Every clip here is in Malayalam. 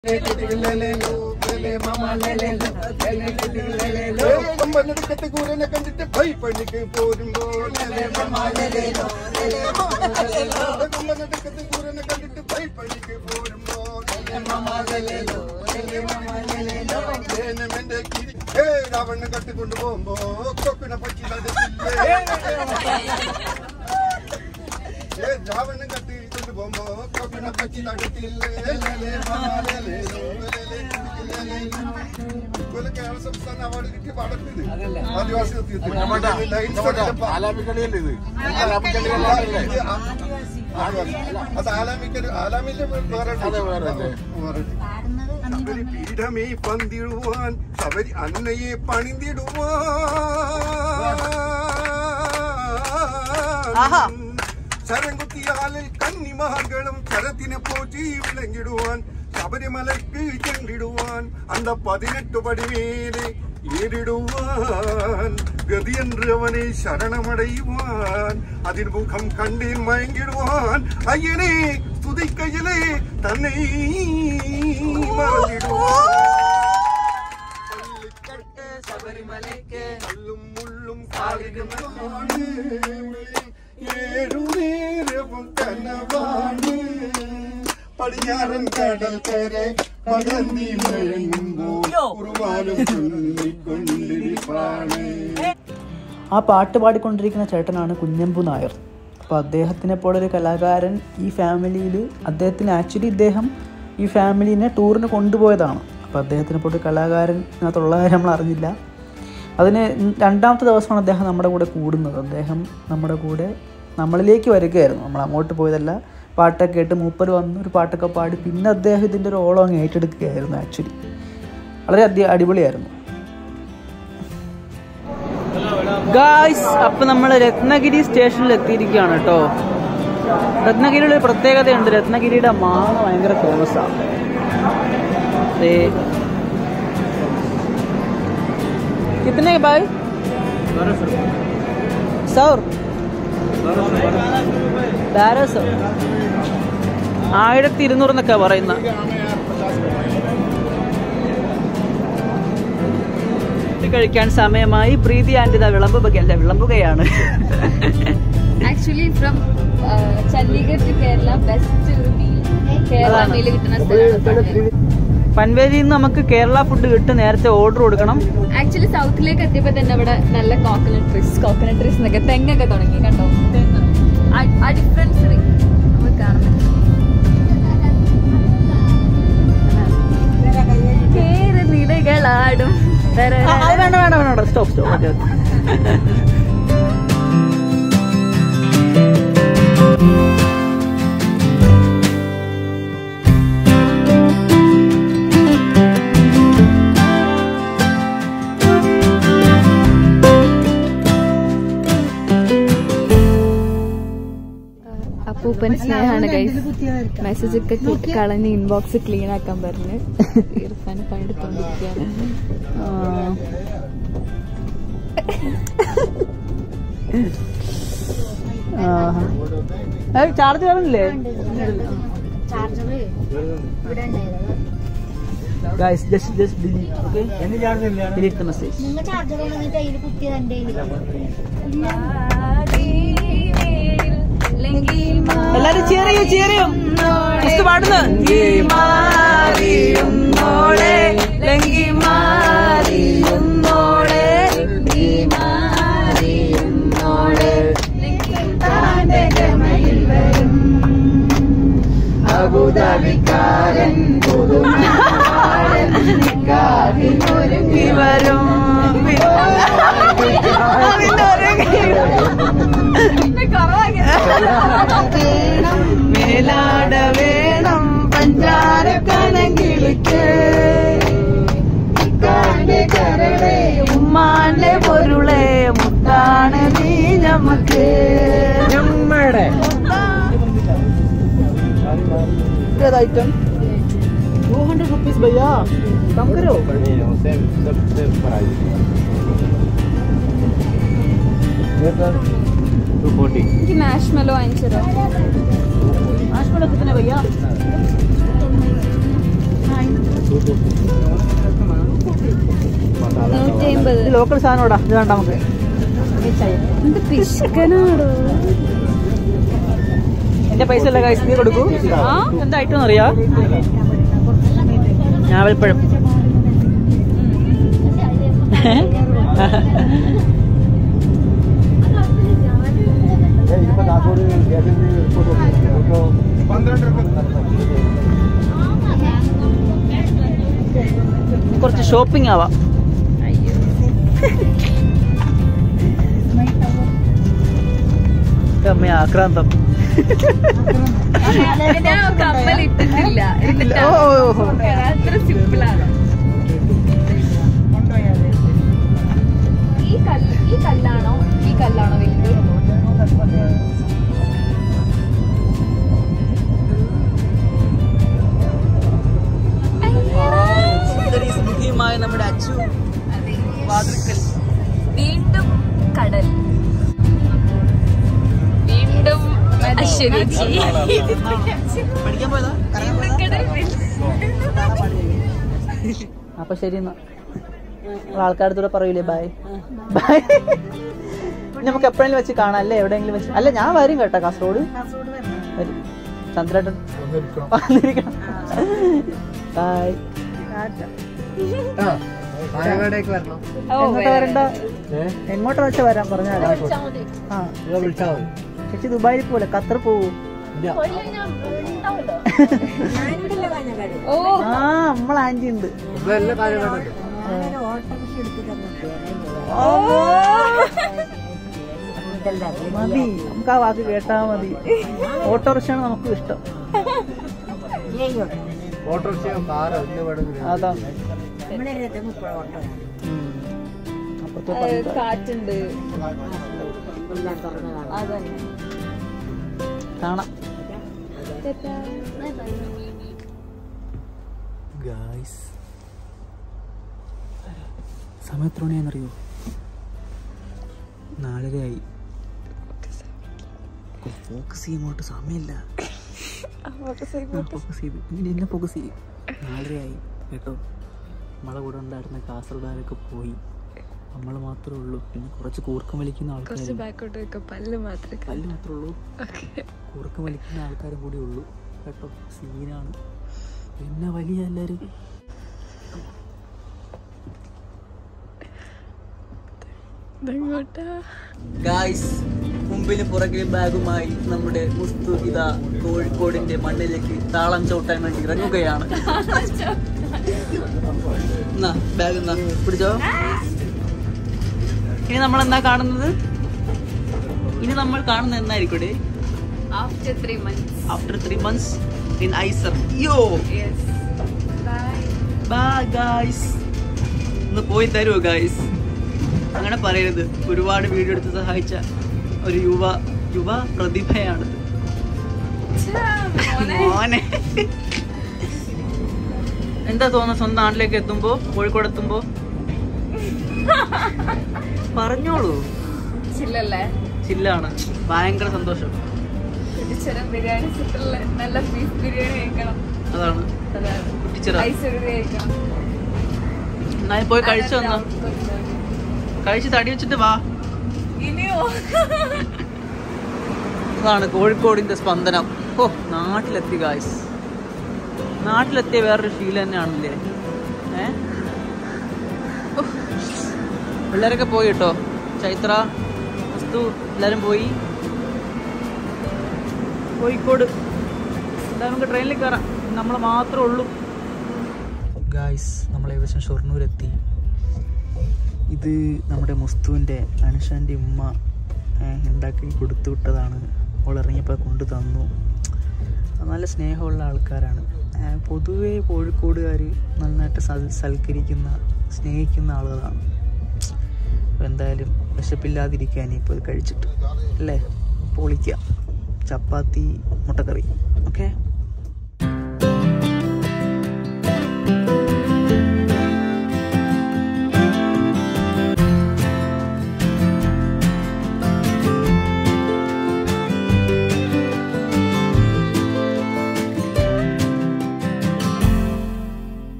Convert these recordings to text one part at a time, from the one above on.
കമ്പനടുക്കത്തെ കൂരനെ കണ്ടിട്ട് ഭയപ്പണിക്ക് പോരുമ്പോൾ കമ്പനടുക്കത്തെ കൂരനെ കണ്ടിട്ട് ഭയപ്പണിക്ക് പോരുമ്പോൾ എന്റെ കിരി ഏ രാവണ്ണ കട്ടിക്കൊണ്ടു പോകുമ്പോ കൊക്കിനെ പറ്റി നടത്തില്ലേ ഏ രാവണ്ണ കട്ടിക്കൊണ്ട് പോകുമ്പോ കൊക്കിനെ പറ്റി നടത്തില്ലേ ഇതുപോലെ കേരള സംസ്ഥാന അവാർഡ് കിട്ടിയ പാടത്തിത് ആദിവാസി നൃത്തത്തിൽ ആലാപിക്കളിയല്ലേ ഇത് ആലാപിക്കളിയല്ലേ അത് ആലാമിക്കൽ ആലാമിന്റെ വേറെ അതെ, വേറെ അല്ലേ? വേറെ ശബരി പീഠമേ പന്തിടുവാൻ ശബരി അന്നയെ പണിതിടുവാൻ ശരംകുത്തിയാലിൽ കന്നിമാர்களுം ശരത്തിനെ പോറ്റി വിളങ്ങിടുവാൻ ശബരിമലയ്ക്ക് ചെണ്ടിടുവാൻ അന്ത പതിനെട്ട് പടിമേലെ ഏറിടുവാൻ ഗതിയെன்று അവനെ ശരണമടയുവാൻ അതിൻ മുഖം കണ്ടേൻ മയങ്ങിടുവാൻ അയ്യനെ സ്തുതിക്കയിലെ തന്നെ മറന്നിടുവാൻ പള്ളിക്കട്ട് ശബരിമലയ്ക്ക് കല്ലും മുള്ളും കാലിടുന്നതാണ് ഏഴുനേരവും കനവാണ് പടിഞ്ഞാറൻ കടൽ കരെ പകർന്നി മുഴങ്ങുമ്പോൾ ഉറുമാലും ചൊല്ലിക്കൊണ്ടിരിപ്പാണ് ആ പാട്ട് പാടിക്കൊണ്ടിരിക്കുന്ന ചേട്ടനാണ് കുഞ്ഞമ്പു നായർ അപ്പോൾ അദ്ദേഹത്തിനെ പോലൊരു കലാകാരൻ ഈ ഫാമിലിയിൽ അദ്ദേഹത്തിന് ആക്ച്വലി ഇദ്ദേഹം ഈ ഫാമിലിനെ ടൂറിന് കൊണ്ടുപോയതാണ് അപ്പോൾ അദ്ദേഹത്തിനെ പോലൊരു കലാകാരൻ അതിനകത്തുള്ള കാര്യം നമ്മൾ അറിഞ്ഞില്ല അതിന് രണ്ടാമത്തെ ദിവസമാണ് അദ്ദേഹം നമ്മുടെ കൂടെ കൂടുന്നത് അദ്ദേഹം നമ്മുടെ കൂടെ നമ്മളിലേക്ക് വരികയായിരുന്നു നമ്മൾ അങ്ങോട്ട് പോയതല്ല പാട്ടൊക്കെ കേട്ട് മൂപ്പർ വന്ന് ഒരു പാട്ടൊക്കെ പാടി പിന്നെ അദ്ദേഹം ഇതിൻ്റെ ഒരു ഓളം അങ്ങ് ഏറ്റെടുക്കുകയായിരുന്നു ആക്ച്വലി വളരെ അതി അടിപൊളിയായിരുന്നു ഗായ്സ് അപ്പം നമ്മൾ രത്നഗിരി സ്റ്റേഷനിൽ എത്തിയിരിക്കുകയാണ് കേട്ടോ രത്നഗിരിയുടെ ഒരു പ്രത്യേകതയുണ്ട് രത്നഗിരിയുടെ മാങ്ങ ഭയങ്കര ഫേമസ് ആണ് ദേ. कितने भाई सौ ബാരോ സോ ആയിരത്തി ഇരുന്നൂറ് പറയുന്ന കഴിക്കാൻ സമയമായി പ്രീതി ആൻഡ് ഇതാ വിളമ്പുകയല്ല വിളമ്പുകയാണ് actually from Chandigarh to Kerala best ഒരു മീൽ കേരള അതാണ്. മീൽ കിട്ടുന്ന സ്ഥലമാണ് പൻവേലിയിൽ നിന്ന് നമുക്ക് കേരള ഫുഡ് കിട്ടും നേരത്തെ ഓർഡർ കൊടുക്കണം ആക്ച്വലി സൗത്തിലേക്ക് എത്തിയപ്പോ തന്നെ ഇവിടെ നല്ല കോക്കനട്ട് ട്രീസ് കോക്കനട്ട് ട്രീസ് എന്നൊക്കെ തെങ്ങൊക്കെ തുടങ്ങി കണ്ടോ തെങ്ങ് ആ- ആ ഡിഫറൻസ് നമ്മൾ കാണുന്നത് കേരനിലകളാടും ആ, അത് വേണ്ട വേണ്ട വേണ്ട സ്റ്റോപ്പ് സ്റ്റോപ്പ് ഓക്കെ അപ്പൂപ്പൻ സ്നേഹാണ് ഗൈസ് മെസ്സേജ് ഒക്കെ കി- കളഞ്ഞ് ഇൻബോക്സ് ക്ലീൻ ആക്കാൻ പറഞ്ഞ് ഇർഫാൻ പണിയെടുത്തോണ്ടിരിക്കുകയാണ് ചാർജ് വരണില്ലേ guys just just delete okay delete the message നിങ്ങൾ ചാർജർ കൊണ്ടുവന്നിട്ട് അതിൽ കുത്തിയത് എന്റെ എല്ലാരും ചെറിയോ ചെറിയോ ജസ്റ്റ് പാടുന്നു ഈ മാറിയും മോളെ ലങ്കി മാറിയും മോളെ ഈ മാറിയും മോളെ അബുദാബിക്കാരൻ പുതുമി വരും മേലാട വേണം പഞ്ചാര കനകിളിക്ക് കരളെ ഉമ്മാന്റെ പൊരുളെ മുത്താണ് നീ ഞമ്മക്ക് നമ്മടെ ഐറ്റം ടു ഹൺഡ്രഡ് റുപ്പീസ് ഭയ്യാ കം കരോ എനിക്ക് മാഷ് മെലോ വാങ്ങിച്ചതോ മാഷ്മലോ കിतने भैया നൂറ്റി അമ്പത് ഇത് ലോക്കൽ സാധനോടാ ഇത് വേണ്ട നമുക്ക് എന്ത് പിശുക്കനാടോ എന്റെ പൈസ അല്ല കാശ് നീ കൊടുക്കൂ ആ എന്താ ഐറ്റം അറിയാ ഞാവൽപ്പഴം പന്ത്രണ്ട് രൂപ കുറച്ച് ഷോപ്പിംഗ് ആവാം അമ്മ ആക്രാന്തം ഞാൻ കമ്മൽ ഇട്ടിട്ടില്ല എന്നിട്ടാ ഓ, ഓ, ഓ. അത്ര സിമ്പിളാണ് ഈ കല്ല് ഈ കല്ലാണോ ഈ കല്ലാണോ വലുത് സുന്ദരിസുമുഖിയുമായ നമ്മുടെ അച്ചു അതെ. വാതിൽക്കൽ വീണ്ടും കടൽ വീണ്ടും അശ്വതിച്ചി പഠിക്കാൻ പോയതാ വീണ്ടും കടൽ അപ്പൊ ശരി എന്നാ ആൾക്കാരത്തൂടെ പറയൂലേ ബായ് ബായ് നമുക്ക് എപ്പോഴെങ്കിലും വെച്ച് കാണാം അല്ലേ എവിടെയെങ്കിലും വെച്ച് അല്ല ഞാൻ വരും കേട്ടോ കാസർഗോഡ് വരും ചന്ദ്രേട്ടൻ വന്നിരിക്കണം ബായ് എങ്ങോട്ടാ വരണ്ട എങ്ങോട്ടാ വെച്ചാ വരാൻ പറഞ്ഞാൽ ആ ചേച്ചി ദുബായിൽ പോലെ ഖത്തർ പോവൂ ഓ ആ നമ്മളെ ആന്റി ഉണ്ട് മതി നമുക്ക് ആ വാക്ക് കേട്ടാ മതി ഓട്ടോറിക്ഷയാണ് നമുക്ക് ഇഷ്ടം അതാ ഉം. അപ്പുറത്തെ ഏ, പണ്ട്. കാറ്റുണ്ട് അതന്നെ കാണാം ഗായ്സ് സമയം എത്ര മണിയാണെന്നറിയോ നാലരയായി ഫോക്കസ് ചെയ്യുമ്പോട്ട് സമയമില്ല ഫോക്കസ് ചെയ്ത് ഇങ്ങനെ എല്ലാം ഫോക്കസ് ചെയ്യും നാലരയായി കേട്ടോ നമ്മളെ കൂടെ ഉണ്ടായിരുന്ന കാസർഗോഡാരൊക്കെ പോയി നമ്മൾ മാത്രമേ ഉള്ളൂ പിന്നെ കുറച്ച് കൂർക്കം വലിക്കുന്ന ആൾക്കാർ ബാക്കോട്ട് വെക്കാം പല്ല് മാത്രമേ പല്ല് മാത്രമേ ഉള്ളൂ കൂർക്കം വലിക്കുന്ന ആൾക്കാരും കൂടി ഉള്ളൂ കേട്ടോ സീനാണ് പിന്നെ വലിയ എല്ലാവരും ഗായ്സ് മുമ്പിന് പുറകിലും ബാഗുമായി നമ്മുടെ മുസ്തു ഇതാ കോഴിക്കോടിന്റെ മണ്ണിലേക്ക് താളം ചവിട്ടാൻ വേണ്ടി ഇറങ്ങുകയാണ് എന്നാ ബാഗ് എന്നാ പിടിച്ചോ ഇനി നമ്മൾ എന്നാ കാണുന്നത് ഇനി നമ്മൾ കാണുന്നത് എന്നായിരിക്കും after three months after three months in ഐസർ യോ യെസ് ബൈ ബാ ഗായ്സ് ഒന്ന് പോയി തരുമോ ഗായ്സ് അങ്ങനെ പറയരുത് ഒരുപാട് വീഡിയോ എടുത്ത് സഹായിച്ച ഒരു യുവ യുവ പ്രതിഭയാണ് മോനെ എന്താ തോന്നുന്നത് സ്വന്തം നാട്ടിലേക്ക് എത്തുമ്പോ കോഴിക്കോട് എത്തുമ്പോ പറഞ്ഞോളൂ ചില്ലല്ലേ ചില്ലാണ് ഭയങ്കര സന്തോഷം കുട്ടിച്ചരം ബിരിയാണി സെറ്ററില് നല്ല ബീഫ് ബിരിയാണി കഴിക്കണം അതാണ് അതാണ് കുട്ടിച്ചിറ ഐസ് ഒരു കഴിക്കണം എന്നായി പോയി കഴിച്ചു വന്നോ കഴിച്ച് തടി വെച്ചിട്ട് വാ ഇനിയോ അതാണ് കോഴിക്കോടിന്റെ സ്പന്ദനം ഓ നാട്ടിലെത്തി ഗായ്സ് നാട്ടിലെത്തിയ വേറൊരു ഫീൽ തന്നെയാണല്ലേ ഏ ഓ, പിള്ളേരൊക്കെ പോയി കേട്ടോ ചൈത്ര വസ്തു എല്ലാരും പോയി കോഴിക്കോട് എന്താ നമുക്ക് ട്രെയിനിൽ കയറാം നമ്മൾ മാത്രമേ ഉള്ളൂ ഗായ്സ് നമ്മൾ ഏകദേശം ഷൊർണൂരെത്തി ഇത് നമ്മുടെ മുസ്തുവിൻ്റെ അനുഷാൻ്റെ ഉമ്മ ഏ, ഉണ്ടാക്കി കൊടുത്തു വിട്ടതാണ് അവൾ ഇറങ്ങിയപ്പോൾ കൊണ്ടു തന്നു നല്ല സ്നേഹമുള്ള ആൾക്കാരാണ് ഏ, പൊതുവേ കോഴിക്കോടുകാർ നന്നായിട്ട് സൽ സൽക്കരിക്കുന്ന സ്നേഹിക്കുന്ന ആളുകളാണ് അപ്പോൾ എന്തായാലും വിശപ്പില്ലാതിരിക്കാൻ ഇപ്പോൾ ഇത് കഴിച്ചിട്ട് അല്ലേ പൊളിക്കാം ചപ്പാത്തി മുട്ടക്കറി ഓക്കെ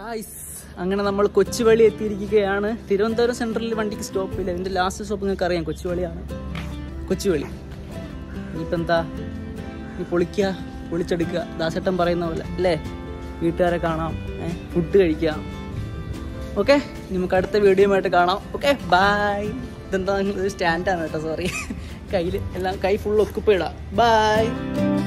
ഗായ്സ് അങ്ങനെ നമ്മൾ കൊച്ചുവേളി എത്തിയിരിക്കുകയാണ് തിരുവനന്തപുരം സെൻട്രലിൽ വണ്ടിക്ക് സ്റ്റോപ്പില്ല ഇതിൻ്റെ ലാസ്റ്റ് സ്റ്റോപ്പ് നിങ്ങൾക്ക് അറിയാം കൊച്ചുവേളിയാണ് കൊച്ചുവേളി ഇനിയിപ്പോൾ എന്താ നീ പൊളിക്കുക പൊളിച്ചെടുക്കുക ദാസേട്ടൻ പറയുന്ന പോലെ അല്ലേ വീട്ടുകാരെ കാണാം ഫുഡ് കഴിക്കാം ഓക്കെ നമുക്ക് അടുത്ത വീഡിയോ ആയിട്ട് കാണാം ഓക്കെ ബായ് ഇതെന്താ സ്റ്റാൻഡാണ് കേട്ടോ സോറി കയ്യിൽ എല്ലാം കൈ ഫുൾ ഒക്കുപ്പിടാം ബായ്